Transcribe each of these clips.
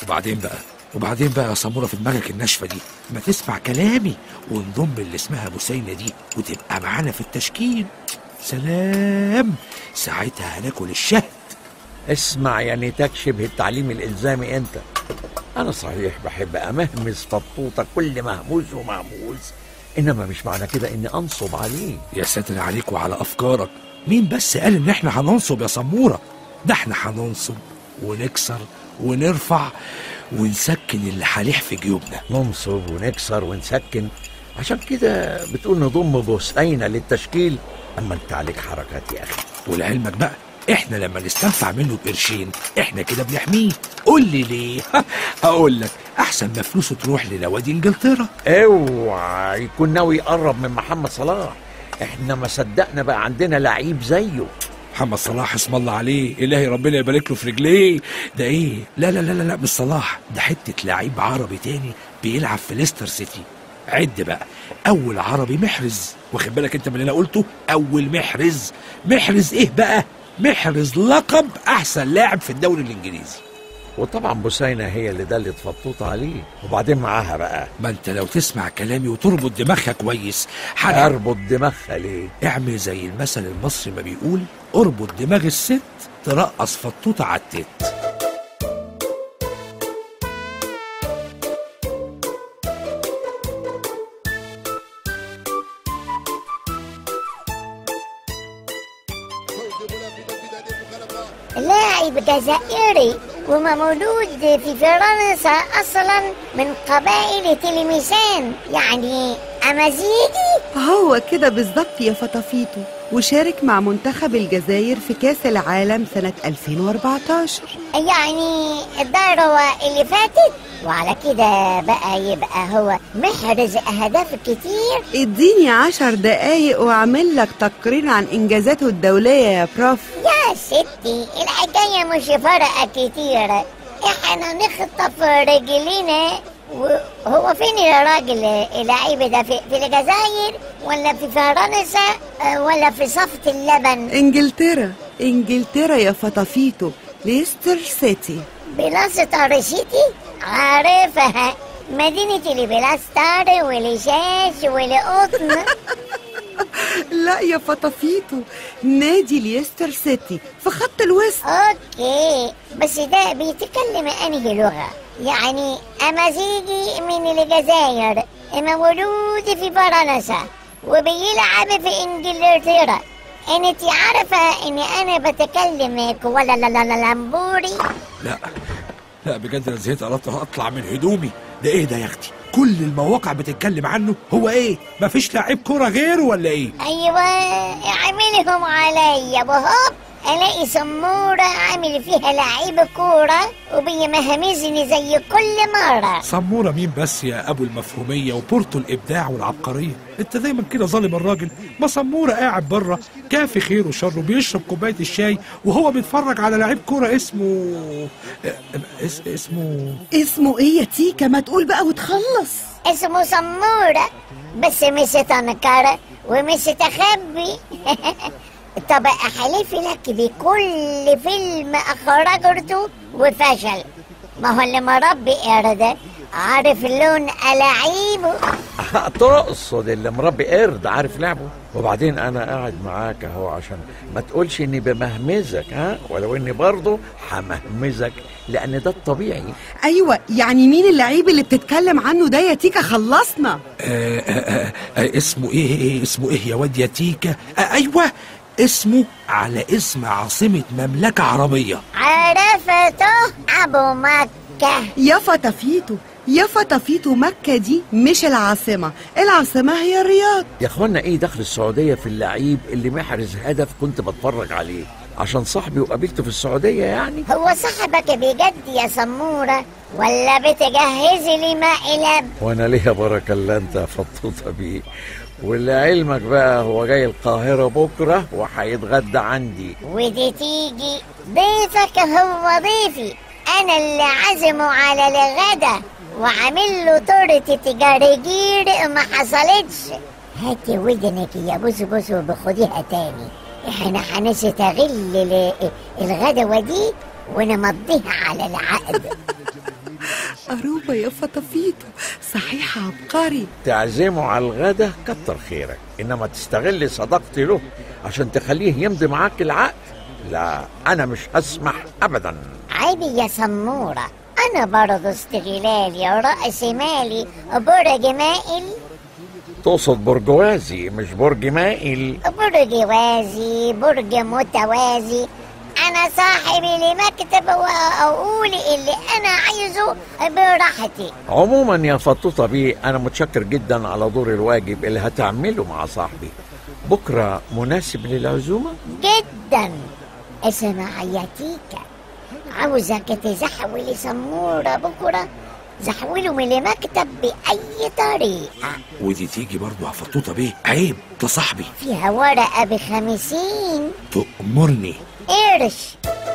وبعدين بقى وبعدين بقى يا سموره في دماغك الناشفه دي ما تسمع كلامي وانضم اللي اسمها بوسينه دي وتبقى معانا في التشكيل سلام ساعتها هناكل الشهد اسمع يا نتاج شبه التعليم الإلزامي أنت أنا صحيح بحب أمهمس فطوطة كل مهموس ومهموس إنما مش معنى كده إني أنصب عليه يا ساتر عليك وعلى افكارك مين بس قال ان احنا هننصب يا سموره ده احنا هننصب ونكسر ونرفع ونسكن اللي هليح في جيوبنا ننصب ونكسر ونسكن عشان كده بتقول نضم بوسينة للتشكيل أما أنت عليك حركات يا أخي ولعلمك بقى احنا لما نستنفع منه بقرشين احنا كده بنحميه قول لي ليه هقول لك احسن ما فلوسه تروح لنوادي انجلترا اوعى يكون ناوي يقرب من محمد صلاح احنا ما صدقنا بقى عندنا لعيب زيه محمد صلاح اسم الله عليه الهي ربنا يبارك له في رجليه ده ايه لا لا لا لا, لا مش صلاح ده حته لعيب عربي تاني بيلعب في ليستر سيتي عد بقى اول عربي محرز واخد بالك انت من اللي انا قلته اول محرز محرز ايه بقى محرز لقب احسن لاعب في الدوري الانجليزي وطبعا بوسينة هي اللي دلت فطوطة عليه وبعدين معاها بقى ما انت لو تسمع كلامي وتربط دماغها كويس حاجة اربط دماغها ليه اعمل زي المثل المصري ما بيقول اربط دماغ الست ترقص فطوطة على التت لاعب جزائري ومولود في فرنسا اصلا من قبائل تلمسان يعني امازيغي هو كده بالظبط يا فطافيتو وشارك مع منتخب الجزائر في كاس العالم سنة 2014 يعني الدورة اللي فاتت وعلى كده بقى يبقى هو محرز اهداف كتير اديني عشر دقايق واعمل لك تقرير عن انجازاته الدولية يا بروف يا ستي الحكاية مش فرقة كتير احنا نخطف رجلينا وهو فين يا راجل اللعيب ده في, في الجزائر ولا في فرنسا آه، ولا في صفة اللبن انجلترا انجلترا يا فطافيتو ليستر سيتي بلاستر سيتي عارفها مدينة اللي بلاستر والشاش والقطن لا يا فطافيتو نادي ليستر سيتي في خط الوسط اوكي بس ده بيتكلم انهي لغة يعني امازيغي من الجزائر مولود في فرنسا وبيلعب في انجلترا انت عارفة اني انا بتكلم كوالا لا لا لا لامبوري لا لا بجد انا زهقت قربت اطلع من هدومي ده ايه ده يا اختي كل المواقع بتتكلم عنه هو ايه مفيش لعيب كوره غيره ولا ايه ايوه اعملهم عليا وهوب الاقي سمورة عامل فيها لعيب كورة وبيمهمزني زي كل مرة سموره مين بس يا ابو المفهوميه وبورتو الابداع والعبقريه انت دايما كده ظالم الراجل ما سموره قاعد بره كافي خير وشر بيشرب كوبايه الشاي وهو بيتفرج على لعيب كوره اسمه اس... اسمه اسمه ايه يا تيكا ما تقول بقى وتخلص اسمه سمورة بس مش تنكر ومش تخبي طب احلف لك بكل فيلم اخرجته وفشل ما هو اللي مربي قرد عارف لون ألاعيبه تقصد اللي مربي قرد عارف لعبه وبعدين انا قاعد معاك اهو عشان ما تقولش اني بمهمزك ها ولو اني برضه همهمزك لان ده الطبيعي ايوه يعني مين اللعيب اللي بتتكلم عنه ده يا تيكا خلصنا آه آه آه اسمه ايه, إيه اسمه ايه يا واد يا تيكا آه ايوه اسمه على اسم عاصمة مملكة عربية عرفته أبو مكة يا فطافيتو يا فطافيتو مكة دي مش العاصمة العاصمة هي الرياض يا اخوانا ايه دخل السعوديه في اللعيب اللي محرز هدف كنت بتفرج عليه عشان صاحبي وقابلته في السعوديه يعني هو صاحبك بجد يا سمورة ولا بتجهزي لي مقلب وانا ليا بركه الا انت يا فطوطه بيه ولعلمك بقى هو جاي القاهره بكره وهيتغدى عندي ودي تيجي ضيفك هو ضيفي أنا اللي عزمه على الغدا وعامل له تورتة جرجير ما حصلتش هاتي ودنك يا بوسو بوسو وبخديها تاني احنا هنستغل ال- الغدوة دي ونمضيها على العقد أروبا يا فطفيتو صحيح عبقري تعزمه على الغدا كتر خيرك انما تستغل صداقتي له عشان تخليه يمضي معاك العقد لا انا مش هسمح ابدا عيبي يا سمورة أنا برضه استغلالي ورأس مالي برج مائل تقصد برجوازي مش برج مائل برج وازي برج متوازي أنا صاحبي لمكتب وأقول اللي أنا عايزه براحتي عموما يا فطوطة بيه انا متشكر جدا على دور الواجب اللي هتعمله مع صاحبي بكره مناسب للعزومه جدا اسمع يا تيكا عاوزك تزحولي سمورة بكرة زحوله من المكتب بأي طريقة ودي تيجي برضه يا فطوطه بيه عيب ده صاحبي فيها ورقة بخمسين تأمرني قرش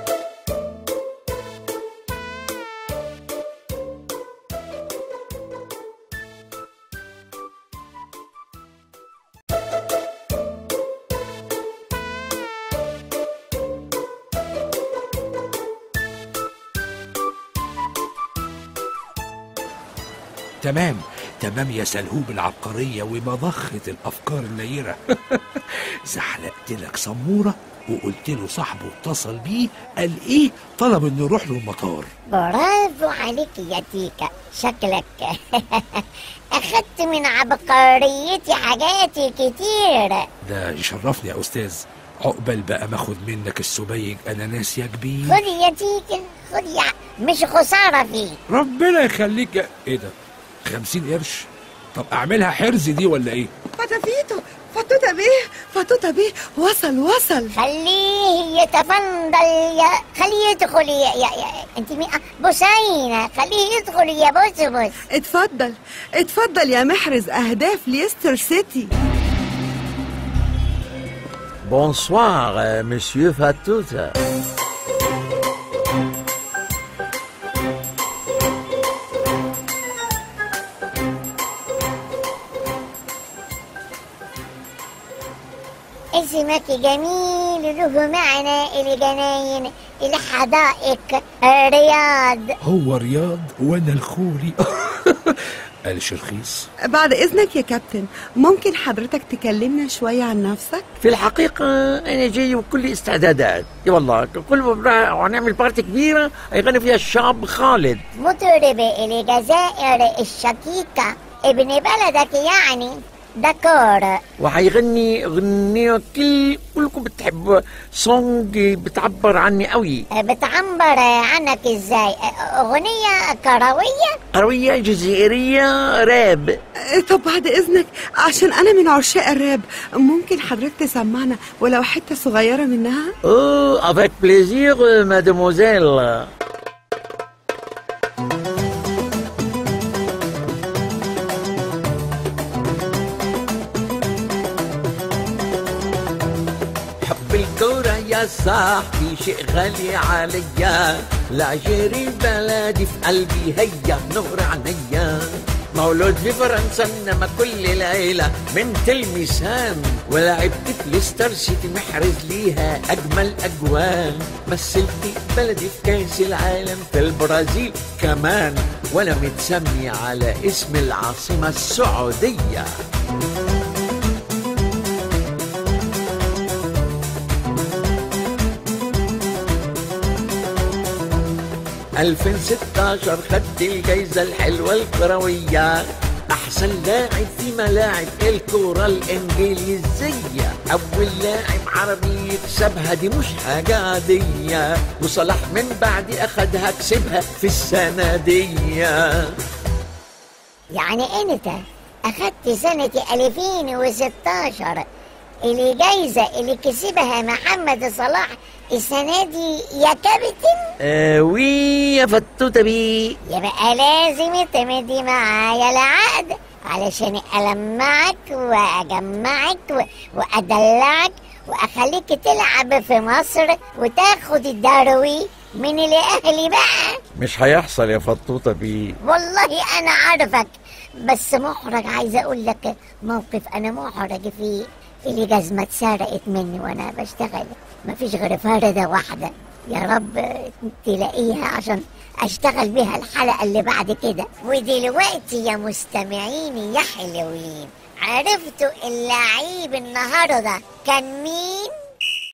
تمام تمام يا سلهوب العبقرية ومضخة الأفكار النيرة زحلقت لك سمورة وقلت له صاحبه اتصل بيه قال ايه طلب انه يروح له المطار برافو عليك يا تيكا شكلك أخدت من عبقريتي حاجات كتير ده يشرفني يا استاذ عقبال بقى ماخد منك السبيج اناناس يا كبير خد يا تيكا خد يا مش خسارة فيك ربنا يخليك يا- ايه ده خمسين قرش طب اعملها حرز دي ولا ايه فطفيتو فطوطة بيه فطوطة بيه وصل وصل خليه يتفندل يا خليه يدخل يا, يا, يا انت مين آه، بوسينة خليه يدخل يا بوس بوس اتفضل اتفضل يا محرز أهداف ليستر سيتي بونسوار مسيو فاتوتا اسمك جميل له معنى الجناين الحدائق الرياض هو رياض وانا الخولي قالش رخيص بعد إذنك يا كابتن ممكن حضرتك تكلمنا شوية عن نفسك في الحقيقة أنا جاي بكل استعدادات يا والله كل ما بنروح ونعمل بارتي كبيرة هيغني فيها الشاب خالد مطرب الجزائر الشقيقة ابن بلدك يعني دكور وهيغني أغنية كل كلكم بتحب سونج بتعبر عني قوي بتعبر عنك ازاي اغنية كروية قروية جزائرية راب اه، طب بعد إذنك عشان أنا من عشاق الراب ممكن حضرتك تسمعنا ولو حتة صغيرة منها اوه افيك بليزير مادموزيل حب الكورة يا صاحبي شيء غالي عليا لا جري بلدي في قلبي هيا نور عينيا مولود في فرنسا انما كل ليلة من تلمسان ولعبت في ليستر سيتي محرز ليها اجمل اجوان مثلت بلدي في كاس العالم في البرازيل كمان وانا متسمي على اسم العاصمة السعودية 2016 خدت الجايزة الحلوة الكروية أحسن لاعب في ملاعب الكرة الإنجليزية أول لاعب عربي يكسبها دي مش حاجة عادية وصلاح من بعد أخدها كسبها في السنة دي يعني انت اخدت سنة 2016 الجايزة اللي كسبها محمد صلاح السنة دي يا كابتن آه وي يا فتوتة بيه يبقى لازم تمدي معايا العقد علشان ألمعك وأجمعك و- وأدلعك وأخليك تلعب في مصر وتاخد الدروي من الأهلي بقى مش هيحصل يا فتوتة بيه والله أنا عارفك بس محرج عايز أقول لك موقف أنا محرج فيه اللي جزمة اتسرقت مني وأنا بشتغل مفيش غير فردة واحدة يا رب تلاقيها عشان اشتغل بيها الحلقة اللي بعد كده ودلوقتي يا مستمعيني يا حلوين عرفتوا اللعيب النهارده كان مين